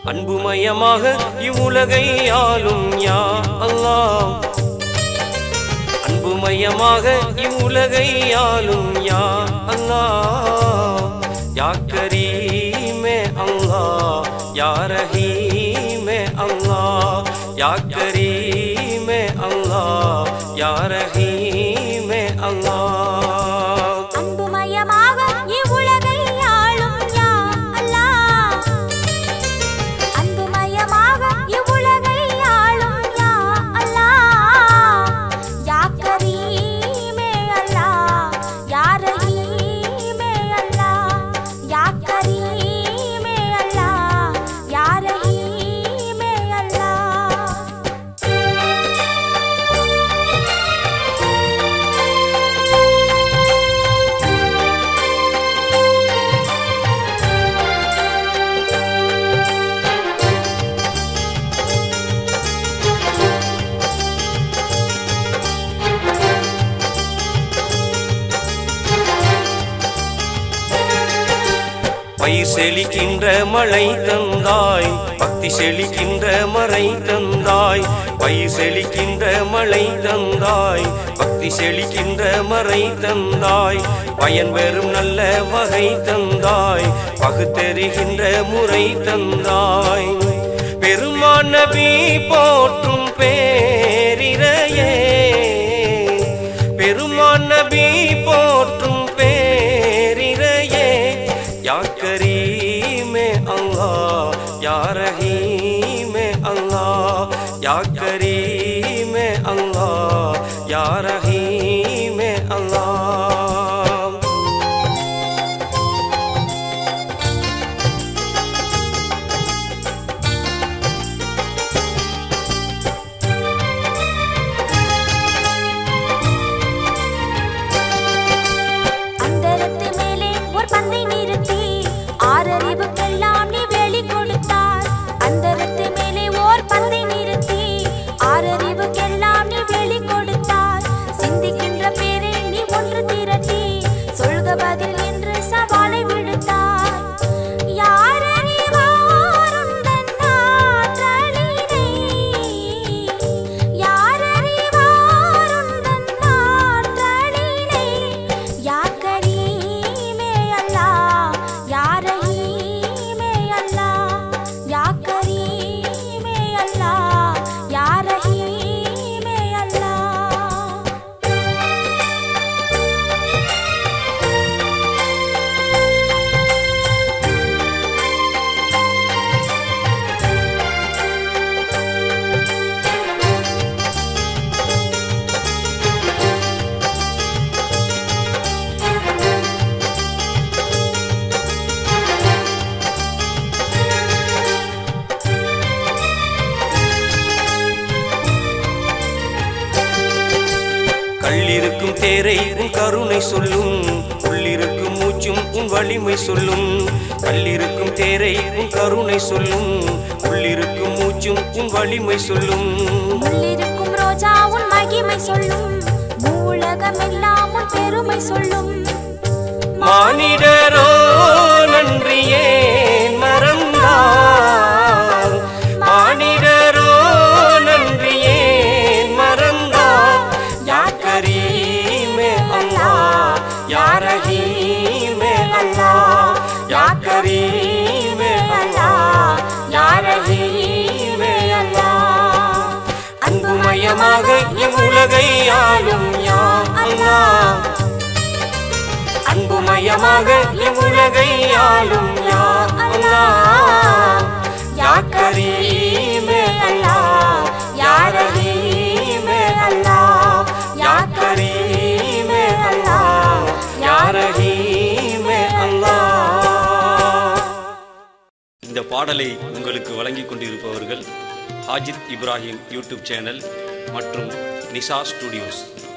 அன்புமயமாக இவ்வுலகை ஆளும் யா அல்லாஹ் அன்புமயமாக இவ்வுலகை ஆளும் யா அல்லாஹ் யா கரீமே அல்லாஹ் யா ரஹீமே அல்லாஹ் யா கரீமே அல்லாஹ் யா ரஹீமே அல்லாஹ் அன்புமயமாக இவ்வுலகை ஆளும் யா அல்லாஹ் அன்புமயமாக இவ்வுலகை ஆளும் யா அல்லாஹ் யா கரீமே அல்லாஹ் யா ரஹீமே அல்லாஹ் யா கரீமே அல்லாஹ் யா ரஹீமே அல்லாஹ் பயிர் செழிக்கின்ற மழை தந்தாய் பக்தி செழிக்கின்ற மறை தந்தாய் பயிர் செழிக்கின்ற மழை தந்தாய் பக்தி செழிக்கின்ற மறை தந்தாய் பயன் பெறும் நல்ல வகை தந்தாய் பகுத்தெறிகின்ற முறை தந்தாய் பெருமான் நபி போற்றும் பேரிரையே பெருமான் நபி போற்றும் பேரிரையே யா கரீமே அல்லாஹ் யா ரஹீமே அல்லாஹ் யா கரீமே அல்லாஹ் யா ரஹீமே அல்லாஹ் அந்தரத்து மேலே ஒரு பந்தை நிறுத்தி ஆறறிவுக்கெல்லாம் நீ வெளி கொடுத்தார் அந்தரத்து மேலே ஓர் பந்தை நிறுத்தி ஆறறிவுக்கெல்லாம் நீ வெளி கொடுத்தார் சிந்திக்கின்ற பேரை நீ ஒன்று திரட்டி சொல்க பதில் என்று சவாலை விடுத்தார் யார் அறிவார் உந்தன் ஆற்றலினை? யார் அறிவார் உந்தன் ஆற்றலினை? யா கரீமே அல்லாஹ், யா ரஹீமே அல்லாஹ், யா கரீமே அல்லாஹ், யா ரஹீமே அல்லாஹ். கள்ளிருக்கும் தேரை உன் கருணை சொல்லும் உள்ளிருக்கும் மூச்சும் உன் வலிமை சொல்லும் கள்ளிருக்கும் தேரை உன் கருணை சொல்லும் உள்ளிருக்கும் மூச்சும் உன் வலிமை சொல்லும் உள்ளிருக்கும் ரோஜா உன் மகிமை சொல்லும் மூலகமெல்லாம் உன் பெருமை சொல்லும் மானிடரோ நன்றியே மறந்தார் மானிடரோ நன்றியே மறந்தார் யா கரீமே அல்லாஹ் யா ரஹீமே அல்லாஹ் யா கரீமே அல்லாஹ் யா ரஹீமே அல்லாஹ் அன்புமயமாக இவ்வுலகை ஆளும் யா அல்லாஹ் அன்புமயமாக இவ்வுலகை ஆளும் யா அல்லாஹ் யா கரீமே அல்லாஹ் யா ரஹீமே அல்லாஹ் யா கரீமே அல்லாஹ் யா ரஹீமே அல்லாஹ் இந்த பாடலை உங்களுக்கு வழங்கிக் கொண்டிருப்பவர்கள் ஹாஜித் இப்ராஹிம் யூடியூப் சேனல் மற்றும் நிசா ஸ்டுடியோஸ்